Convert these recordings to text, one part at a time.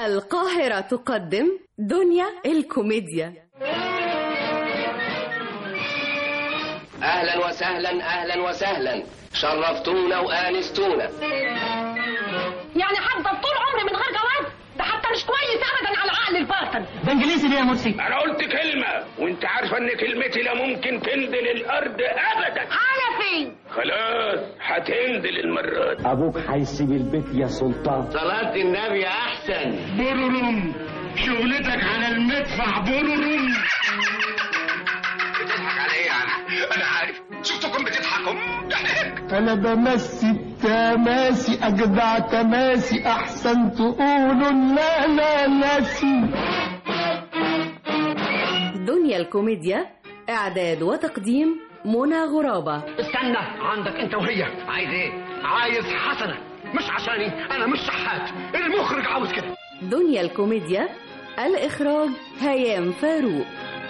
القاهرة تقدم دنيا الكوميديا اهلا وسهلا اهلا وسهلا شرفتونا وانستونا يعني هفضل طول عمري من غير جواز ده حتى مش كويس ابدا على العقل الباطن ده انجليزي ليه يا مرسي انا قلت كلمة وانت عارفة ان كلمتي لا ممكن تنزل الارض ابدا انا فين خلاص هتنزل المرة دي ابوك هيسيب البيت يا سلطان صلاة النبي احسن بررم شغلتك على المدفع بررم بتضحك على ايه انا انا عارف شفتكم بتضحكوا ضحك انا بمسي التماسي اجدع تماسي احسن تقولوا لا لا ناسي دنيا الكوميديا إعداد وتقديم منى غرابة استنى عندك انت وهي عايز ايه عايز حسنه مش عشاني انا مش شحات المخرج عاوز كده دنيا الكوميديا الإخراج هيام فاروق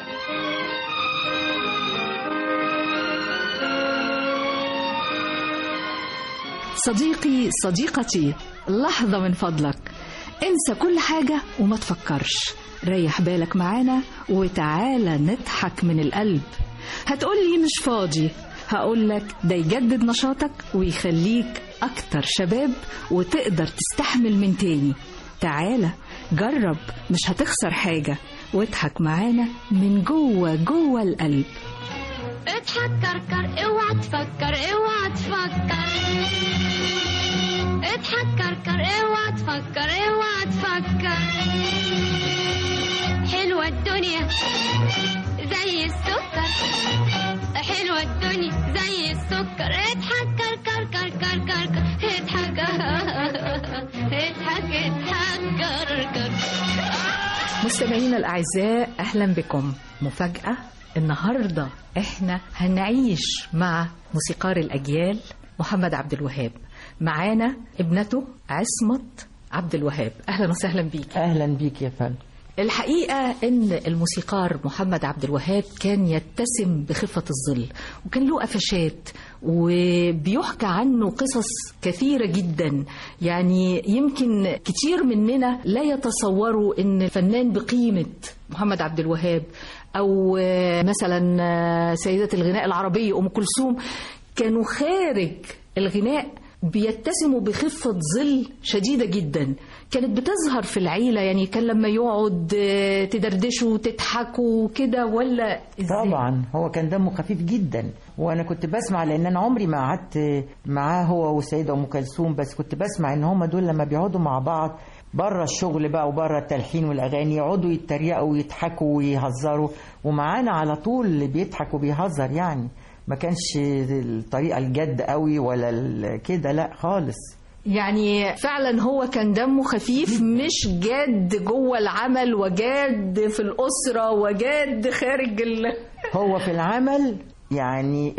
صديقي صديقتي لحظة من فضلك انسى كل حاجة وما تفكرش ريح بالك معانا وتعالى نضحك من القلب هتقولي مش فاضي هقولك ده يجدد نشاطك ويخليك أكتر شباب وتقدر تستحمل من تاني تعالى جرب مش هتخسر حاجة واضحك معانا من جوه جوه القلب اضحك كركر اوعى تفكر اوعى تفكر اضحك كركر اوعى تفكر اوعى تفكر حلوة الدنيا زي السكر حلوة الدنيا زي السكر اضحك كركر كركر كركر اضحك اضحك اضحك كركر مستمعينا الأعزاء أهلا بكم مفاجأة النهاردة احنا هنعيش مع موسيقار الأجيال محمد عبد الوهاب معانا ابنته عصمت عبد الوهاب أهلا وسهلا بيك اهلا بيك يا فندم الحقيقة إن الموسيقار محمد عبد الوهاب كان يتسم بخفة الظل وكان له قفشات وبيحكى عنه قصص كثيرة جدا يعني يمكن كتير مننا لا يتصوروا إن الفنان بقيمة محمد عبد الوهاب أو آه، مثلا آه، سيدة الغناء العربي أم كلثوم كانوا خارج الغناء بيتسموا بخفة ظل شديدة جدا كانت بتظهر في العيلة يعني كان لما يقعد آه، تدردشوا وتضحكوا وكده ولا إزاي؟ طبعا هو كان دمه خفيف جدا وانا كنت بسمع لان انا عمري ما قعدت معاه هو والسيده ام كلثوم بس كنت بسمع ان هم دول لما بيقعدوا مع بعض بره الشغل بقى وبره التلحين والاغاني يقعدوا يتريقوا ويضحكوا ويهزروا ومعانا على طول اللي بيضحك وبيهزر يعني ما كانش الطريقه الجد قوي ولا ال- كده لا خالص يعني فعلا هو كان دمه خفيف مش جاد جوه العمل وجاد في الأسرة وجاد خارج ال... هو في العمل يعني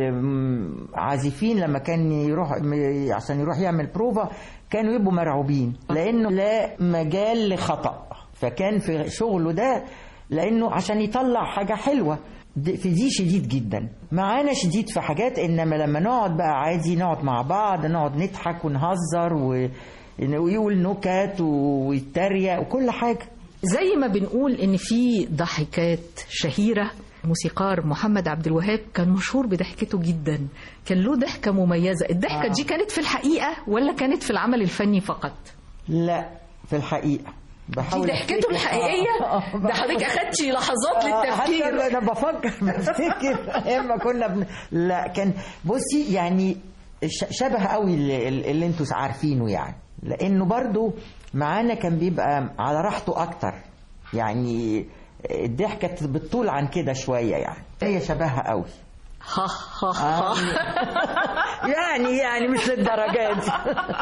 العازفين لما كان يروح م- عشان يروح يعمل بروفا كانوا يبقوا مرعوبين لانه لا مجال لخطأ فكان في شغله ده لانه عشان يطلع حاجة حلوة د- في دي شديد جدا معانا شديد في حاجات انما لما نقعد بقى عادي نقعد مع بعض نقعد نضحك ونهزر و... ويقول نكت ويتريق وكل حاجة زي ما بنقول ان في ضحكات شهيره موسيقار محمد عبد الوهاب كان مشهور بضحكته جدا كان له ضحكه مميزه الضحكه آه. دي كانت في الحقيقه ولا كانت في العمل الفني فقط لا في الحقيقة دي بحاول ضحكته أفتكر. الحقيقيه آه، ده حضرتك اخدتي لحظات آه، للتفكير حتى انا بفكر بفتكر ايام ما كنا بن... لا كان بصي يعني ش- شبه قوي اللي, اللي انتوا عارفينه يعني لانه برضو معانا كان بيبقى على راحته اكتر يعني الضحكه بالطول عن كده شويه يعني هي شبهها قوي ها ها ها يعني يعني مش للدرجات دي.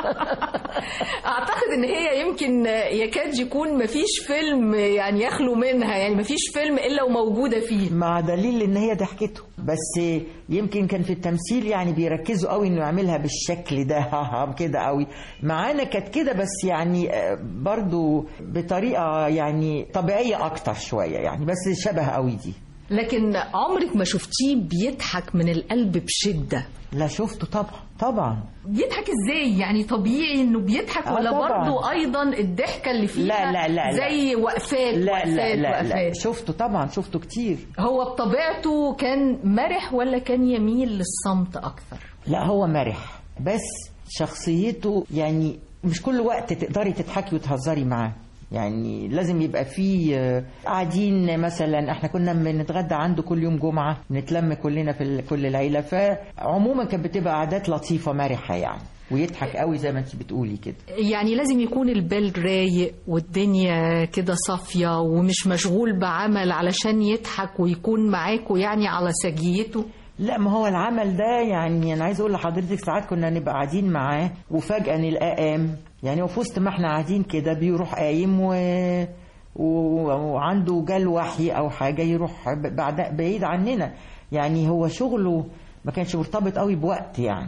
اعتقد ان هي يمكن يكاد يكون مفيش فيلم يعني يخلو منها يعني مفيش فيلم الا وموجوده فيه مع دليل ان هي ضحكته بس يمكن كان في التمثيل يعني بيركزوا قوي انه يعملها بالشكل ده ها ها كده قوي معانا كانت كده بس يعني آه، برضو بطريقه يعني طبيعيه اكتر شويه يعني بس شبه قوي دي لكن عمرك ما شفتيه بيضحك من القلب بشدة لا شفته طبعا طبعا بيضحك ازاي يعني طبيعي انه بيضحك آه ولا طبعاً. برضه ايضا الضحكه اللي فيها لا لا لا لا. زي وقفات لا وقفات لا لا, لا وقفات شفته طبعا شفته كتير هو بطبيعته كان مرح ولا كان يميل للصمت اكثر لا هو مرح بس شخصيته يعني مش كل وقت تقدري تضحكي وتهزري معاه يعني لازم يبقى فيه آه، قاعدين مثلا احنا كنا بنتغدى عنده كل يوم جمعه نتلم كلنا في ال- كل العيله فعموما كانت بتبقى عادات لطيفه مرحه يعني ويضحك قوي زي ما انت بتقولي كده يعني لازم يكون البال رايق والدنيا كده صافيه ومش مشغول بعمل علشان يضحك ويكون معاكوا يعني على سجيته لا ما هو العمل ده يعني انا عايز اقول لحضرتك ساعات كنا نبقى قاعدين معاه وفجاه نلقاه قام يعني وفي وسط ما احنا قاعدين كده بيروح قايم و... و... وعنده جال وحي او حاجه يروح ب- بعد بعيد عننا يعني هو شغله ما كانش مرتبط قوي بوقت يعني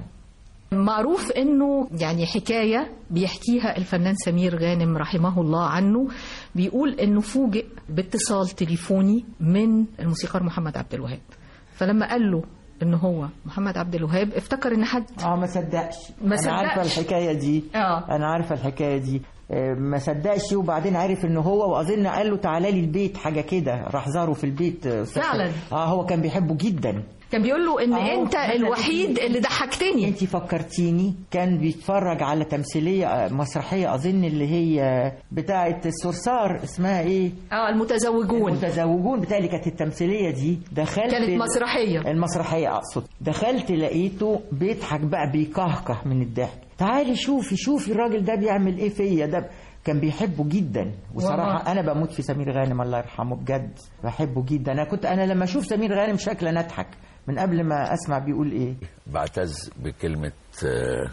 معروف انه يعني حكايه بيحكيها الفنان سمير غانم رحمه الله عنه بيقول انه فوجئ باتصال تليفوني من الموسيقار محمد عبد الوهاب فلما قال له ان هو محمد عبد الوهاب افتكر ان حد اه ما صدقش ما انا عارفه صدقش. الحكايه دي اه انا عارفه الحكايه دي آه، ما صدقش وبعدين عرف ان هو واظن قال له تعالى لي البيت حاجه كده راح زاره في البيت آه، فعلا. اه هو كان بيحبه جدا كان بيقول له ان أهو، انت مثلاً الوحيد اللي ضحكتني انت فكرتيني كان بيتفرج على تمثيليه آه، مسرحيه اظن اللي هي بتاعه الصرصار اسمها ايه اه المتزوجون المتزوجون بتاعي كانت التمثيليه دي دخلت كانت مسرحيه المسرحيه اقصد دخلت لقيته بيضحك بقى بيكهكه من الضحك تعالي شوفي شوفي الراجل ده بيعمل ايه فيا ده كان بيحبه جدا وصراحه والله. انا بموت في سمير غانم الله يرحمه بجد بحبه جدا انا كنت انا لما اشوف سمير غانم شكلا اضحك من قبل ما اسمع بيقول ايه بعتز بكلمة آه،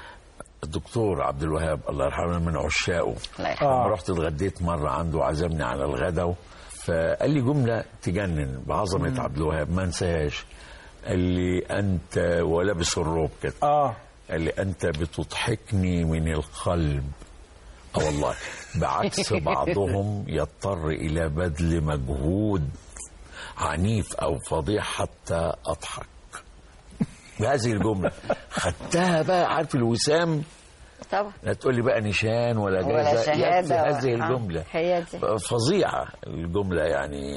الدكتور عبد الوهاب الله يرحمه من عشاقه لما رحت اتغديت مرة عنده عزمني على الغدا فقال لي جملة تجنن بعظمة عبد الوهاب ما انساهاش قال لي أنت ولابس الروب كده اه قال لي أنت بتضحكني من القلب اه والله بعكس بعضهم يضطر إلى بذل مجهود عنيف أو فظيع حتى أضحك بهذه الجملة خدتها بقى عارف الوسام طبعا لا تقول لي بقى نشان ولا ولا جايزة شهادة يكفي هذه آه، الجملة هي دي فظيعة الجملة يعني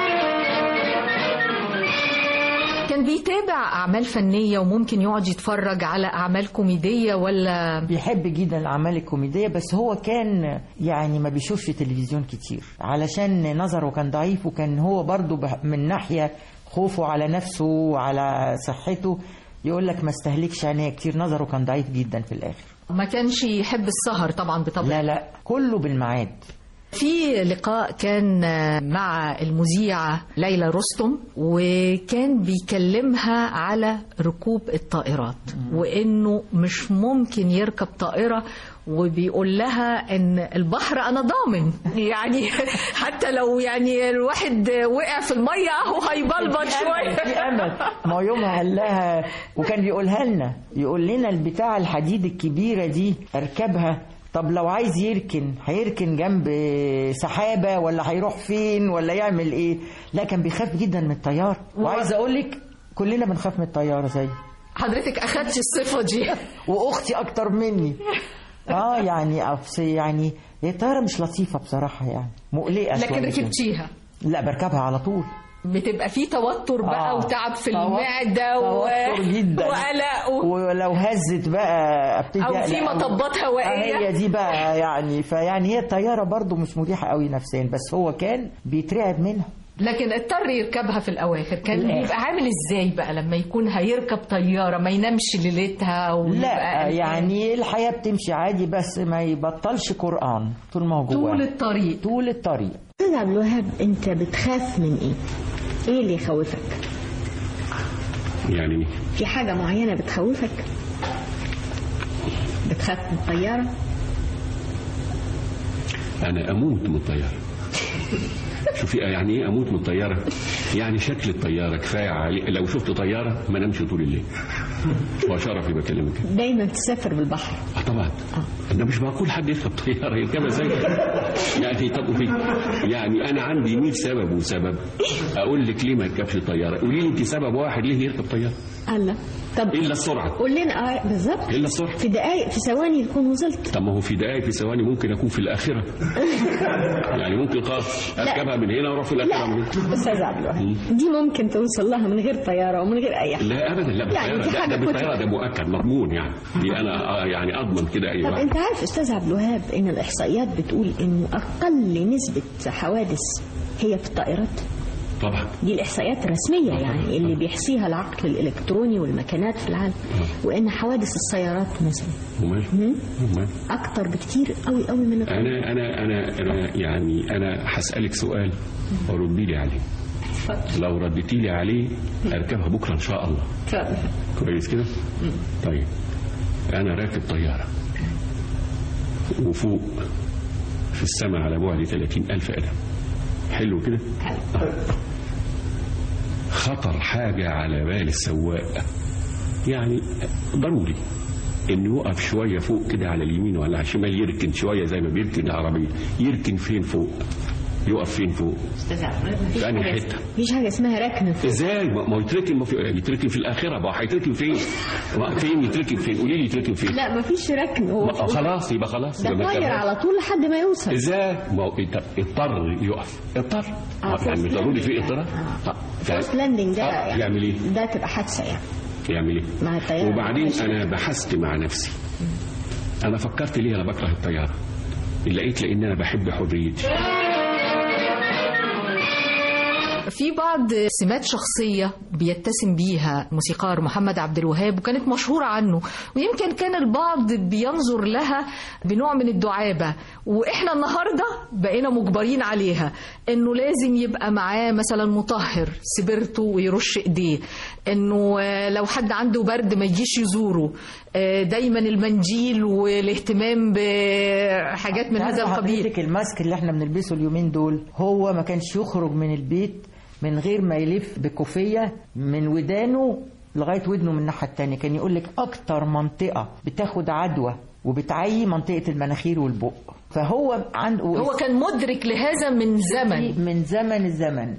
كان بيتابع اعمال فنيه وممكن يقعد يتفرج على اعمال كوميديه ولا بيحب جدا الاعمال الكوميديه بس هو كان يعني ما بيشوفش تلفزيون كتير علشان نظره كان ضعيف وكان هو برضو بح- من ناحيه خوفه على نفسه وعلى صحته يقول لك ما استهلكش عينيا كتير نظره كان ضعيف جدا في الاخر ما كانش يحب السهر طبعا بطبع لا لا كله بالميعاد في لقاء كان مع المذيعة ليلى رستم وكان بيكلمها على ركوب الطائرات وانه مش ممكن يركب طائرة وبيقول لها ان البحر انا ضامن يعني حتى لو يعني الواحد وقع في المية اهو هيبلبط في شوية امل ما هو يومها قال لها وكان بيقولها لنا يقول لنا البتاع الحديد الكبيره دي اركبها طب لو عايز يركن هيركن جنب سحابه ولا هيروح فين ولا يعمل ايه لا كان بيخاف جدا من الطيار وعايز اقول لك كلنا بنخاف من الطياره زي حضرتك اخدتش الصفة دي واختي اكتر مني اه يعني أفس- يعني هي الطياره مش لطيفه بصراحه يعني مقلقه لكن شوية. ركبتيها لا بركبها على طول بتبقى في توتر بقى آه. وتعب في توتر- المعدة و... توتر جدا وقلق و... ولو هزت بقى ابتدي أو في أقلق. مطبات هوائية. آه، هي دي بقى يعني فيعني هي الطياره برضو مش مريحه قوي نفسيا بس هو كان بيترعب منها لكن اضطر يركبها في الاواخر كان الآخر. بيبقى عامل ازاي بقى لما يكون هيركب طياره ما ينامش ليلتها ويبقى لا قلقان؟ يعني الحياه بتمشي عادي بس ما يبطلش قران طول ما هو جواه طول الطريق طول الطريق استاذ عبد الوهاب انت بتخاف من ايه؟ ايه اللي يخوفك؟ يعني في حاجة معينة بتخوفك؟ بتخاف من الطيارة؟ انا اموت من الطياره شوفي يعني ايه اموت من الطياره يعني شكل الطياره كفايه علي لو شفت طياره ما نمشي طول الليل وشرفي بكلمك دايما تسافر بالبحر آه طبعا انا مش بقول حد يركب طياره يركبها زي يعني طب في يعني انا عندي 100 سبب وسبب اقول لك ليه ما يركبش طياره قولي لي انت سبب واحد ليه يركب طياره الله طب الا السرعه قول لنا اه بالظبط الا السرعه في دقائق في ثواني تكون وصلت طب ما هو في دقائق في ثواني ممكن اكون في الاخره يعني ممكن خلاص اركبها من هنا واروح في الاخره من هنا استاذ عبد الوهاب دي ممكن توصل لها من غير طياره ومن غير اي حاجه لا ابدا لا يعني بالطياره دي لا حاجة ده كنت- بالطياره ده مؤكد مضمون يعني دي انا آه يعني اضمن كده اي طب واحد انت عارف استاذ عبد الوهاب ان الاحصائيات بتقول انه اقل نسبه حوادث هي في الطائرات طبعا دي الاحصائيات الرسميه يعني اللي بيحصيها العقل الالكتروني والمكانات في العالم وان حوادث السيارات مثلا ومال ومال اكتر بكتير قوي قوي من الطائرات. انا انا انا انا يعني انا هسالك سؤال وردي لي عليه لو رديتي لي عليه اركبها بكره ان شاء الله كويس كده طيب انا راكب طياره وفوق في السماء على بعد 30 ألف قدم حلو كده آه. خطر حاجة على بال السواق يعني ضروري انه يقف شويه فوق كده على اليمين ولا على الشمال يركن شويه زي ما بيركن العربيه يركن فين فوق يقف فين فوق استاذ عبد الوهاب مفيش في أنهي حاجة- حتة؟ مفيش حاجه اسمها ركن ازاي ما ما هو يتركن ما في يتركن في الاخره ما هو هيتركن فين ما فين يتركن فين قولي لي يتركن فين لا مفيش ركن هو ما خلاص يبقى خلاص ده يبقى ما طاير كان- على طول لحد ما يوصل ازاي ما هو اضطر- اضطر يقف اضطر آه، يعني مش first ضروري في landing. اضطرار آه. فورس لاندنج ده آه، يعني يعمل ايه ده تبقى حادثه يعني يعمل ايه مع الطياره وبعدين ماشي. انا بحثت مع نفسي انا فكرت ليه انا بكره الطياره لقيت لان انا بحب حريتي في بعض سمات شخصية بيتسم بيها موسيقار محمد عبد الوهاب وكانت مشهورة عنه ويمكن كان البعض بينظر لها بنوع من الدعابة وإحنا النهاردة بقينا مجبرين عليها إنه لازم يبقى معاه مثلا مطهر سبرته ويرش إيديه إنه آه، لو حد عنده برد ما يجيش يزوره آه، دايما المنديل والاهتمام بحاجات من هذا القبيل حضرتك الماسك اللي احنا بنلبسه اليومين دول هو ما كانش يخرج من البيت من غير ما يلف بكوفية من ودانه لغاية ودنه من الناحية التانية كان يقول لك أكتر منطقة بتاخد عدوى وبتعيي منطقة المناخير والبق فهو عنده هو كان مدرك لهذا من زمن من زمن الزمن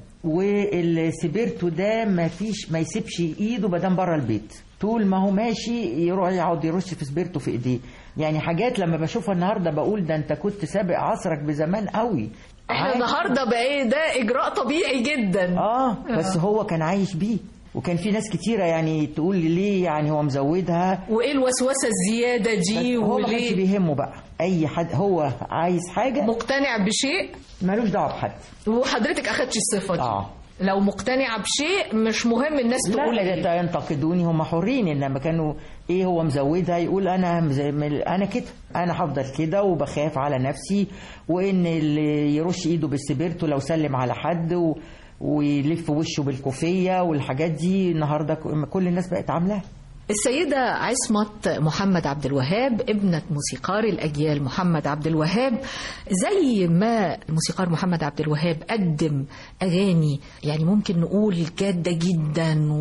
والسبيرتو ده ما فيش ما يسيبش ايده بدل بره البيت طول ما هو ماشي يروح يقعد يرش في سبيرتو في ايديه يعني حاجات لما بشوفها النهارده بقول ده انت كنت سابق عصرك بزمان قوي احنا عايش- النهارده بقى ايه ده اجراء طبيعي جدا اه بس هو كان عايش بيه وكان في ناس كتيره يعني تقول لي ليه يعني هو مزودها وايه الوسوسه الزياده دي هو ما كانش وليه بيهمه بقى اي حد هو عايز حاجه مقتنع بشيء ملوش دعوه بحد وحضرتك اخدتش الصفه دي اه لو مقتنعه بشيء مش مهم الناس تقول لا ايه لا ينتقدوني هم حرين انما كانوا ايه هو مزودها يقول انا زي ما- انا كده انا هفضل كده وبخاف على نفسي وان اللي يرش ايده بالسبيرتو لو سلم على حد و ويلف وشه بالكوفيه والحاجات دي النهارده ك- كل الناس بقت عاملاها السيدة عصمت محمد عبد الوهاب ابنة موسيقار الأجيال محمد عبد الوهاب زي ما الموسيقار محمد عبد الوهاب قدم أغاني يعني ممكن نقول جادة جدا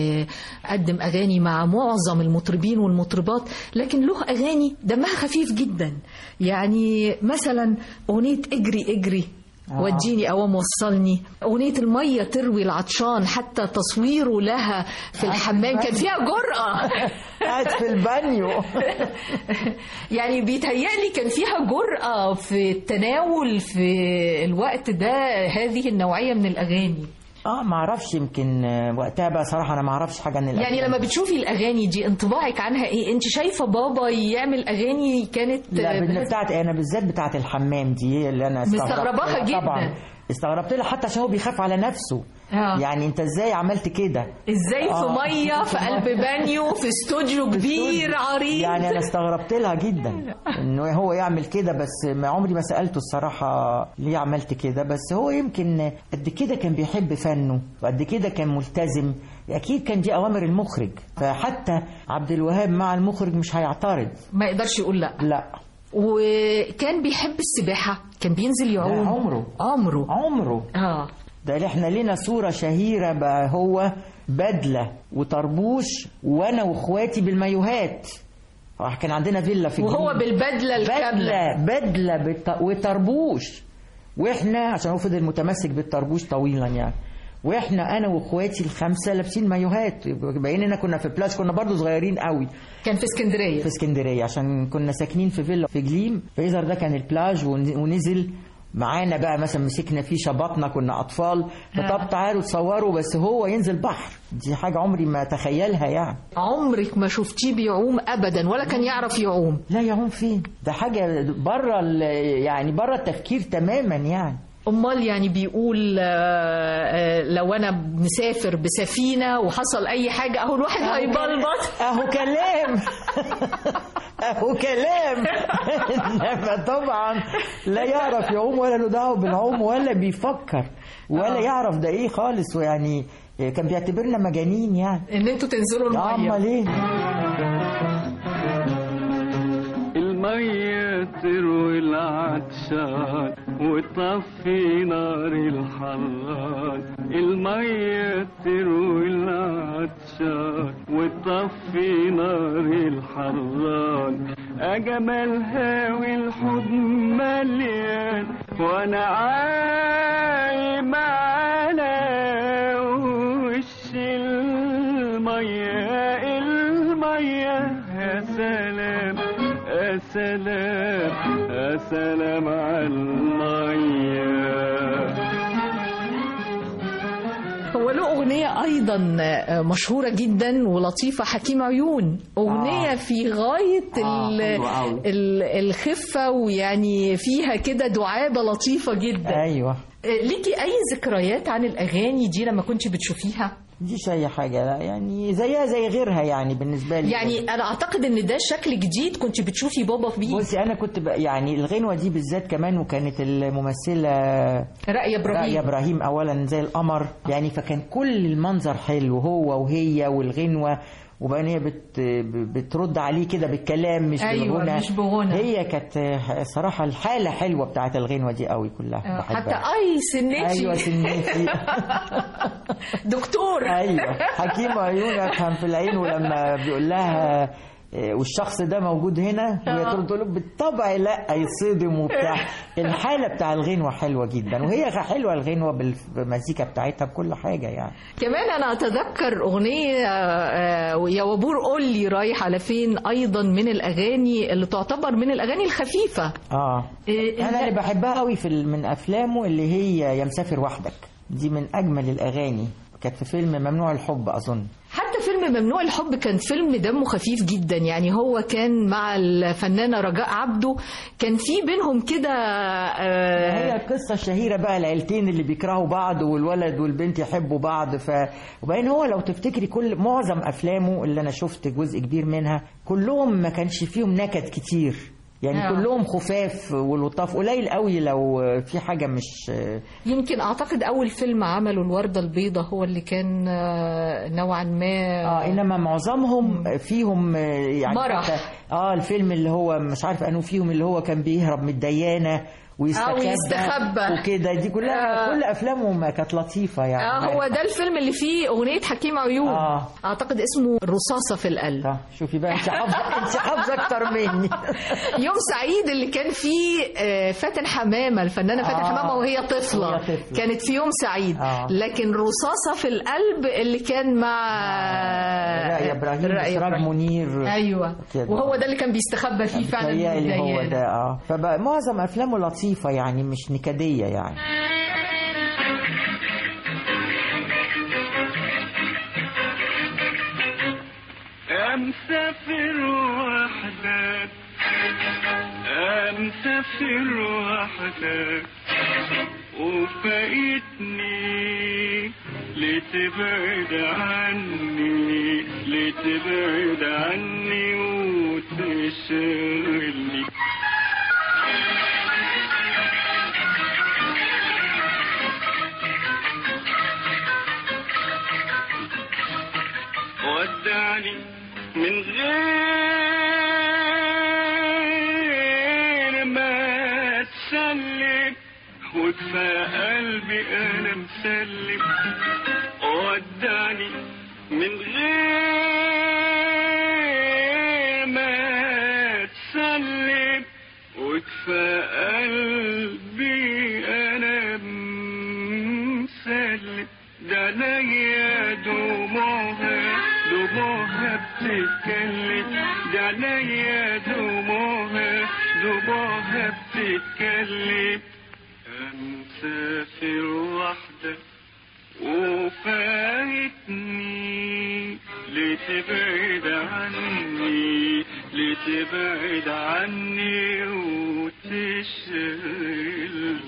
وقدم أغاني مع معظم المطربين والمطربات لكن له أغاني دمها خفيف جدا يعني مثلا أغنية اجري اجري آه. وديني أوام وصلني أغنية المية تروي العطشان حتى تصويره لها في الحمام كان فيها جرأة قاعد في البانيو يعني بيتهيألي كان فيها جرأة في التناول في الوقت ده هذه النوعية من الأغاني اه ما اعرفش يمكن آه، وقتها بقى صراحه انا ما اعرفش حاجه عن يعني الأفلام. لما بتشوفي الأغاني دي انطباعك عنها إيه؟ أنت شايفة بابا يعمل أغاني كانت لا بال- بهذا- بتاعت انا بالذات بتاعت الحمام دي اللي انا استغربت مستغرباها لها جدا. طبعا استغربت لها حتى عشان هو بيخاف على نفسه آه. يعني انت ازاي عملت كده ازاي في آه. ميه في قلب بانيو في استوديو كبير عريض يعني انا استغربت لها جدا انه هو يعمل كده بس ما عمري ما سالته الصراحه ليه عملت كده بس هو يمكن قد كده كان بيحب فنه وقد كده كان ملتزم اكيد كان دي اوامر المخرج فحتى عبد الوهاب مع المخرج مش هيعترض ما يقدرش يقول لا لا وكان بيحب السباحة كان بينزل يعوم ده عمره. عمره عمره اه ده احنا لنا صورة شهيرة بقى هو بدلة وطربوش وانا واخواتي بالمايوهات كان عندنا فيلا في وهو الجنوب. بالبدلة الكاملة. بدله بدله بالط... وطربوش واحنا عشان هو فضل متمسك بالطربوش طويلا يعني واحنا انا واخواتي الخمسه لابسين مايوهات باين اننا كنا في بلاج كنا برضو صغيرين قوي كان في اسكندريه في اسكندريه عشان كنا ساكنين في فيلا في جليم فيظهر ده كان البلاج ون- ونزل معانا بقى مثلا مسكنا فيه شبطنا كنا اطفال فطب تعالوا تصوروا بس هو ينزل بحر دي حاجه عمري ما اتخيلها يعني عمرك ما شفتيه بيعوم ابدا ولا كان يعرف يعوم لا يعوم فين ده حاجه بره ال- يعني بره التفكير تماما يعني امال يعني بيقول آه، آه، لو انا مسافر بسفينه وحصل اي حاجه اهو الواحد هيبلبط اهو كلام اهو كلام انما طبعا لا يعرف يعوم ولا له دعوه بالعوم ولا بيفكر ولا يعرف ده ايه خالص ويعني كان بيعتبرنا مجانين يعني ان انتوا تنزلوا الميه امال ايه المية تروي العطشان وتطفي نار الحران المية تروي العطشان وتطفي نار الحران أجمل هاوي الحب مليان وأنا عايم على وش المية المية يا سلام يا سلام يا سلام على المية هو له أغنية أيضا مشهورة جدا ولطيفة حكيم عيون أغنية آه. في غاية آه، ال- حلوة أوي. ال- الخفة ويعني فيها كده دعابة لطيفة جدا ايوه ليكي أي ذكريات عن الأغاني دي لما كنت بتشوفيها؟ ديش اي حاجه لا يعني زيها زي غيرها يعني بالنسبه لي يعني أنا أعتقد إن ده شكل جديد كنت بتشوفي بابا فيه بصي انا كنت بقى يعني الغنوه دي بالذات كمان وكانت الممثله رأي إبراهيم رأي ابراهيم اولا زي القمر يعني فكان كل المنظر حلو هو وهي والغنوه وبعدين هي بت بترد عليه كده بالكلام مش أيوة، بالغنى مش بغنى. هي كانت صراحه الحاله حلوه بتاعت الغنوه دي قوي كلها آه، بحبها. حتى أي سنتي ايوه سنتي دكتور ايوه حكيم عيون افهم في العين ولما بيقول لها إيه، والشخص ده موجود هنا وهي آه. تقول له بالطبع لا يتصدم وبتاع الحاله بتاع الغنوه حلوه جدا وهي حلوه الغنوه بالمزيكا بتاعتها بكل حاجه يعني كمان انا اتذكر اغنيه آه، يا وبور قول لي رايح على فين ايضا من الاغاني اللي تعتبر من الاغاني الخفيفه اه إيه، انا إنت- اللي بحبها قوي في ال- من افلامه اللي هي يا مسافر وحدك دي من اجمل الاغاني كانت في فيلم ممنوع الحب اظن حتى فيلم ممنوع الحب كان فيلم دمه خفيف جدا يعني هو كان مع الفنانه رجاء عبده كان في بينهم كده هي آه، القصه الشهيره بقى العيلتين اللي بيكرهوا بعض والولد والبنت يحبوا بعض ف وبعدين هو لو تفتكري كل معظم افلامه اللي انا شفت جزء كبير منها كلهم ما كانش فيهم نكد كتير يعني آه. كلهم خفاف ولطاف قليل قوي لو في حاجه مش يمكن اعتقد اول فيلم عمله الورده البيضاء هو اللي كان آه، نوعا ما اه انما معظمهم فيهم آه، يعني مرح. حتى- اه الفيلم اللي هو مش عارف انه فيهم اللي هو كان بيهرب من الديانه ويستخبى ويستخبى. وكده دي كلها آه. كل افلامهم كانت لطيفه يعني اه هو ده الفيلم اللي فيه اغنيه حكيم عيون آه. اعتقد اسمه رصاصه في القلب آه، شوفي بقى انت حافظه انت حافظه اكتر مني يوم سعيد اللي كان فيه آه، فاتن حمامه الفنانه فاتن آه. حمامه وهي طفله وهي طفلة. كانت في يوم سعيد آه. لكن رصاصه في القلب اللي كان مع رأي ابراهيم رأي اسراج إبراهيم. منير ايوه كده. وهو ده اللي كان بيستخبى فيه فعلا من متهيألي هو الديانة. ده اه فبقى معظم افلامه لطيفه يعني مش نكديه يعني يا مسافر وحدك يا مسافر وحدك وفايتني لتبعد عني لتبعد عني وتشغلني ودعني من غير ما تسلم وكفى قلبي انا مسلم ودعني من غير ما وكفى قلبي انا مسلم ده عينيا دموعها دموعها بتتكلم ده عينيا دموعها دموعها بتتكلم مسافر وحدة وفايتني لتبعد عني لتبعد عني وتشغل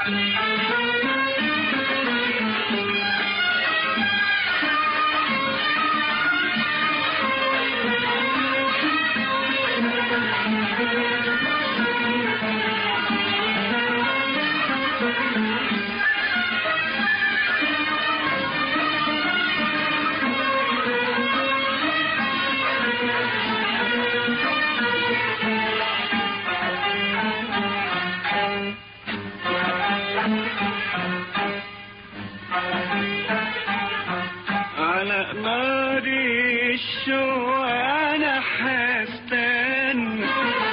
على نار الشوق انا حستنى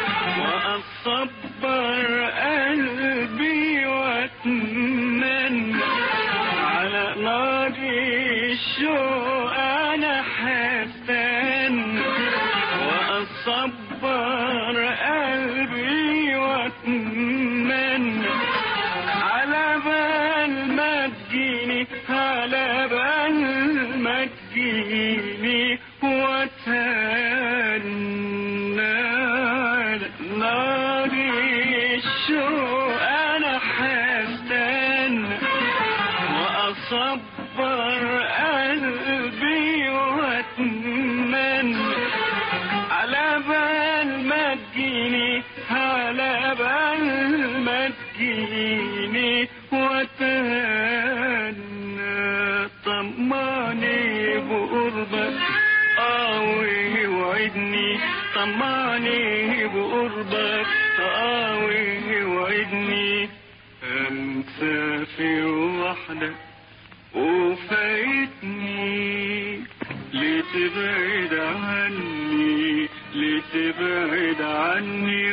واصبر قلبي واتمنى على نار الشوق انا حستنى واصبر قلبي واتمنى على بال ما تجيني على بال ما تجيني واتهنى على نار الشوق انا حستنى واصبر قلبي واتمنى على بال ما تجيني على بال ما تجيني واتهنى طماني بقربك آوي وعدني طماني بقربك آوي وعدني أمسافر وحدك وفايتني لتبعد عني لتبعد عني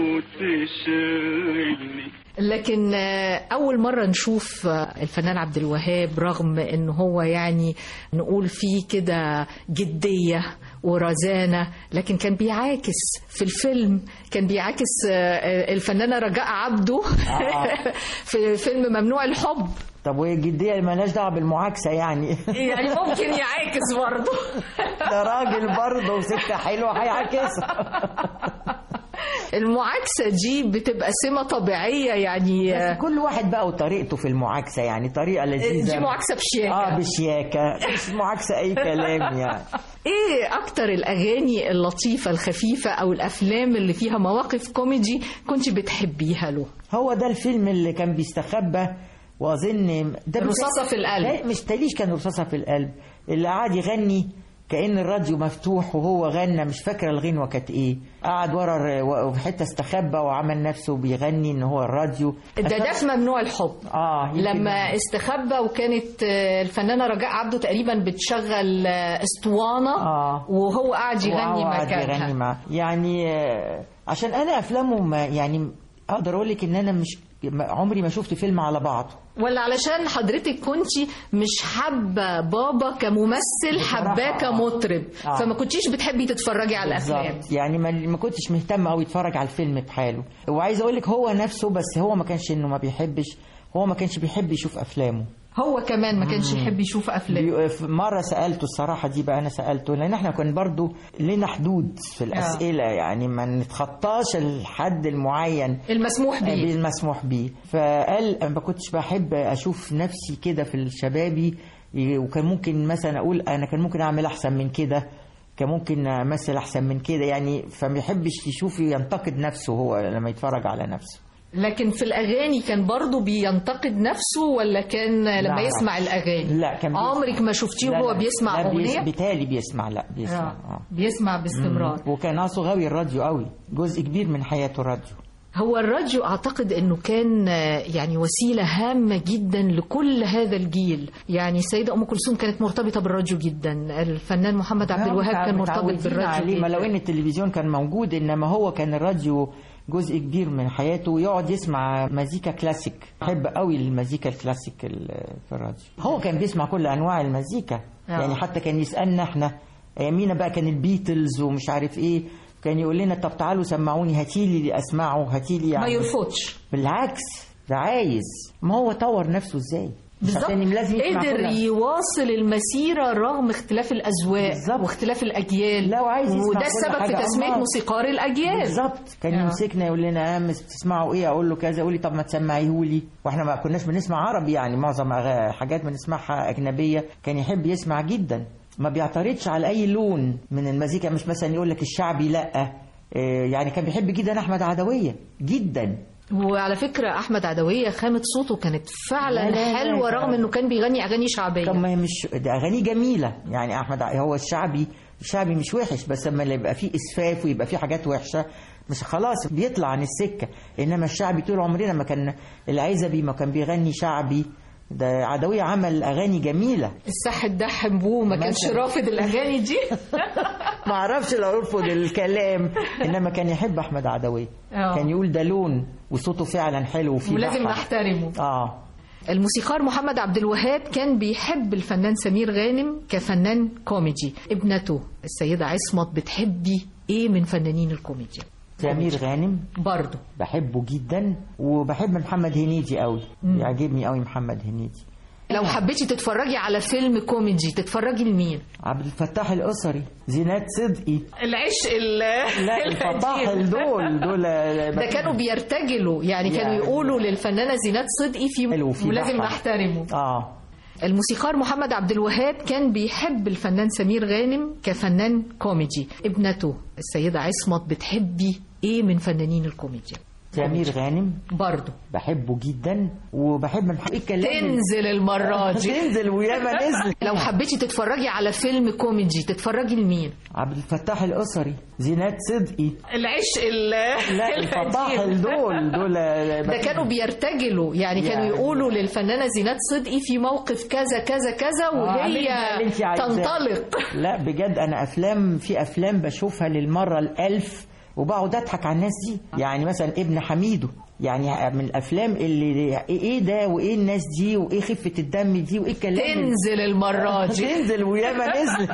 وتشغلني لكن آه، أول مرة نشوف آه، الفنان عبد الوهاب رغم إن هو يعني نقول فيه كده جدية ورزانة لكن كان بيعاكس في الفيلم كان بيعاكس آه، الفنانة رجاء عبده في فيلم ممنوع الحب طب وهي الجديه مالهاش دعوه بالمعاكسه يعني يعني ممكن يعاكس برضه ده راجل برضه وست حلوه هيعاكسها المعاكسة دي بتبقى سمة طبيعية يعني بس كل واحد بقى وطريقته في المعاكسه يعني طريقه لذيذه دي معاكسة بشياكة اه بشياكه مش معاكسه اي كلام يعني ايه اكتر الاغاني اللطيفة الخفيفة او الافلام اللي فيها مواقف كوميدي كنت بتحبيها له هو ده الفيلم اللي كان بيستخبى واظن ده مش- رصاصة في القلب. لا، مش تاليش كان رصاصه في القلب اللي قعد يغني كأن الراديو مفتوح وهو غنى مش فاكرة الغنوة كانت ايه قعد ورا الر- في حتة استخبى وعمل نفسه بيغني ان هو الراديو ده ده في ممنوع الحب اه يمكن- لما استخبى وكانت آه، الفنانة رجاء عبده تقريبا بتشغل آه، اسطوانة آه. وهو قاعد يغني وهو قعد مكانها يغني معاه يعني آه، عشان انا افلامه ما يعني اقدر اقول لك ان انا مش ما- عمري ما شفت فيلم على بعضه ولا علشان حضرتك كنتي مش حابة بابا كممثل حباه كمطرب آه. فما كنتيش بتحبي تتفرجي على الافلام بالظبط يعني ما, ما كنتش مهتم قوي اتفرج على الفيلم بحاله وعايز اقول لك هو نفسه بس هو ما كانش انه ما بيحبش هو ما كانش بيحب يشوف افلامه هو كمان ما كانش يحب يشوف افلام بي- في مرة سألته الصراحة دي بقى أنا سألته لأن احنا كنا برضو لنا حدود في الأسئلة يعني ما نتخطاش الحد المعين المسموح بيه المسموح بيه فقال أنا ما كنتش بحب أشوف نفسي كده في الشبابي إيه، وكان ممكن مثلا أقول أنا كان ممكن أعمل أحسن من كده كان ممكن أمثل أحسن من كده يعني فما يحبش يشوف ينتقد نفسه هو لما يتفرج على نفسه لكن في الاغاني كان برضه بينتقد نفسه ولا كان لما لا. يسمع الاغاني لا كان بيس- عمرك ما شفتيه لا، وهو لا، بيسمع لا بيس- اغنيه بيتهيألي بيسمع لا بيسمع آه. آه. بيسمع باستمرار مم. وكان اصله غاوي الراديو قوي جزء كبير من حياته الراديو هو الراديو اعتقد انه كان آه، يعني وسيله هامه جدا لكل هذا الجيل يعني السيده ام كلثوم كانت مرتبطه بالراديو جدا الفنان محمد عبد الوهاب كان مرتبط متعودين بالراديو عليه ما لو جدا ان التلفزيون كان موجود انما هو كان الراديو جزء كبير من حياته ويقعد يسمع مزيكا كلاسيك بحب قوي المزيكا الكلاسيك ال- في الراديو هو كان بيسمع كل انواع المزيكا آه. يعني حتى كان يسالنا احنا ايامينا بقى كان البيتلز ومش عارف ايه كان يقول لنا طب تعالوا سمعوني هاتيلي اسمعه هاتيلي ما يعني يرفضش بالعكس ده عايز ما هو طور نفسه ازاي مش بالظبط عشان لازم يسمع قدر كل- يواصل المسيرة رغم اختلاف الأذواق واختلاف الأجيال لا وعايز يسمع وده كل السبب في حاجة. تسمية أمال. موسيقار الأجيال بالظبط كان آه. يمسكنا يقول لنا اه مس- بتسمعوا ايه اقول له كذا يقول لي طب ما تسمعيهولي واحنا ما كناش بنسمع عربي يعني معظم أغا- حاجات بنسمعها اجنبيه كان يحب يسمع جدا ما بيعترضش على اي لون من المزيكا مش مثلا يقول لك الشعبي لا آه، يعني كان بيحب جدا احمد عدويه جدا وعلى فكرة أحمد عدوية خامة صوته كانت فعلا لا، لا، لا، حلوة لا. رغم إنه كان بيغني أغاني شعبية طب ما هي مش ده اغانيه جميله يعني احمد ع- هو الشعبي الشعبي مش وحش بس لما يبقى فيه اسفاف ويبقى فيه حاجات وحشه مش خلاص بيطلع عن السكه انما الشعبي طول عمرنا ما كان العزبي ما كان بيغني شعبي ده عدوية عمل اغاني جميله السح الدحم بو ما كانش مثلا. رافض الأغاني دي ما اعرفش لو يرفض الكلام انما كان يحب احمد عدوية آه. كان يقول ده لون وصوته فعلا حلو وفيه ولازم بحة. نحترمه اه الموسيقار محمد عبد الوهاب كان بيحب الفنان سمير غانم كفنان كوميدي ابنته السيدة عصمت بتحبي ايه من فنانين الكوميديا سمير غانم برضه بحبه جدا وبحب محمد هنيدي قوي مم. يعجبني قوي محمد هنيدي لو حبيتي تتفرجي على فيلم كوميدي تتفرجي لمين عبد الفتاح الأسري زينات صدقي العشق ال لا الفطاحل دول دول ده كانوا بيرتجلوا يعني كانوا يعني- يقولوا للفنانة زينات صدقي في وفي ولازم بحة. نحترمه اه الموسيقار محمد عبد الوهاب كان بيحب الفنان سمير غانم كفنان كوميدي ابنته السيدة عصمت بتحبي ايه من فنانين الكوميديا سمير غانم برضه بحبه جدا وبحب محمد ايه الكلام تنزل المرة دي تنزل وياما نزل لو حبيتي تتفرجي على فيلم كوميدي تتفرجي لمين عبد الفتاح الأسري زينات صدقي العشق ال لا الفطاحل دول دول ده كانوا بيرتجلوا يعني كانوا يعني- يقولوا للفنانة زينات صدقي في موقف كذا كذا كذا آه، اعملي وهي بقى اللي انت عايزاه. تنطلق لا بجد انا افلام في افلام بشوفها للمره الالف وبقعد اضحك على الناس دي يعني مثلا ابن حميدو يعني من الافلام اللي ايه ده وايه الناس دي وايه خفه الدم دي وايه الكلام تنزل المرة دي تنزل وياما نزلت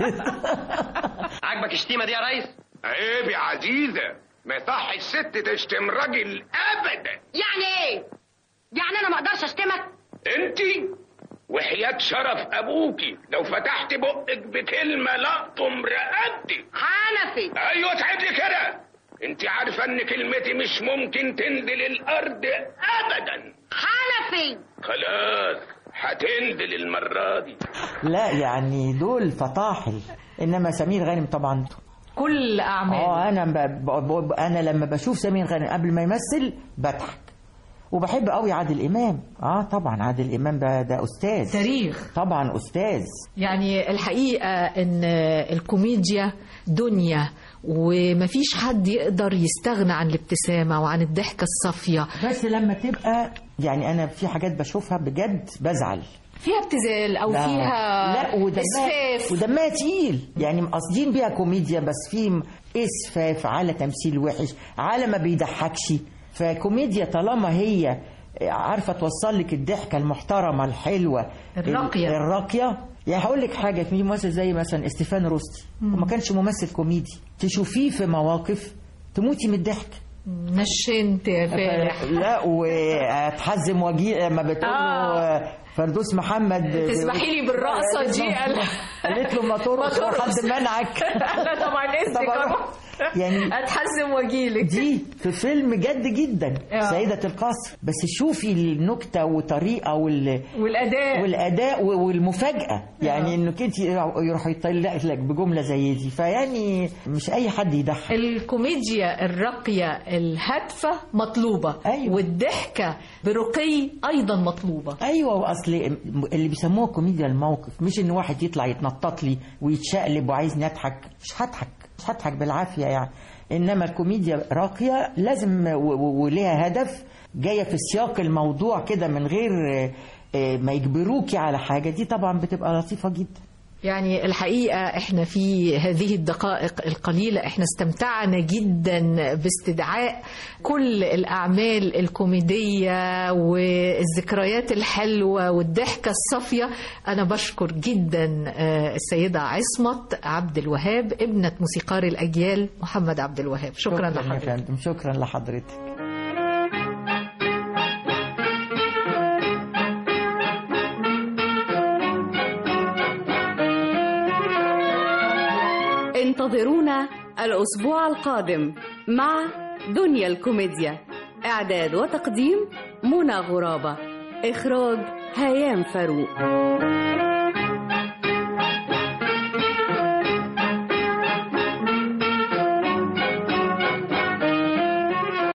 عاجبك الشتيمه دي يا ريس عيب يا عزيزة ما يصحش ست تشتم راجل ابدا يعني ايه يعني انا ما اقدرش اشتمك انت وحياة شرف ابوكي لو فتحت بقك بكلمة لقطم رقبتك حنفي ايوه تعد لي كده انت عارفة ان كلمتي مش ممكن تنزل الارض ابدا حنفي خلاص هتنزل المرة دي لا يعني دول فطاحل انما سمير غانم طبعا كل اعمال اه انا ب... ب... ب... انا لما بشوف سمير غانم قبل ما يمثل بضحك وبحب قوي عادل امام اه طبعا عادل امام ده ده استاذ تاريخ طبعا استاذ يعني الحقيقة ان الكوميديا دنيا ومفيش حد يقدر يستغنى عن الابتسامة وعن الضحكة الصافية بس لما تبقى يعني انا في حاجات بشوفها بجد بزعل فيها ابتذال او لا. فيها لا ودمها اسفاف ودمها تقيل يعني قاصدين بيها كوميديا بس في اسفاف على تمثيل وحش على ما بيضحكش فكوميديا طالما هي عارفه توصل لك الضحكه المحترمه الحلوه الراقية. ال- الراقيه يعني هقول لك حاجه في ممثل زي مثلا استيفان روستي مم. وما كانش ممثل كوميدي تشوفيه في مواقف تموتي من الضحك نشنت يا فالح لا واتحزم وجيه لما بتقول له آه. فردوس محمد تسمحي لي بالرقصة دي قال قالت له ما ترقص ما ترقص. حد منعك لا طبعا انت طبعاً. طبعا يعني اتحزم واجيلك دي في فيلم جد جدا آه. سيدة القصر بس شوفي النكتة وطريقة وال... والاداء والأداء و- والمفاجأة يعني انك انت يروح يطلع لك بجملة زي دي فيعني مش أي حد يضحك الكوميديا الراقية الهادفة مطلوبة أيوة. والضحكة برقي أيضا مطلوبة ايوه واصل اللي بيسموها كوميديا الموقف مش ان واحد يطلع يتنطط لي ويتشقلب وعايزني اضحك مش هضحك مش هضحك بالعافيه يعني انما الكوميديا راقيه لازم و- و- وليها هدف جايه في سياق الموضوع كده من غير آه، آه، ما يجبروكي على حاجه دي طبعا بتبقى لطيفه جدا يعني الحقيقة احنا في هذه الدقائق القليلة احنا استمتعنا جدا باستدعاء كل الأعمال الكوميدية والذكريات الحلوة والضحكة الصافية أنا بشكر جدا آه، السيدة عصمت عبد الوهاب ابنة موسيقار الأجيال محمد عبد الوهاب شكرا يا لحضرتك فندم شكرا لحضرتك انتظرونا الأسبوع القادم مع دنيا الكوميديا إعداد وتقديم منى غرابة إخراج هيام فاروق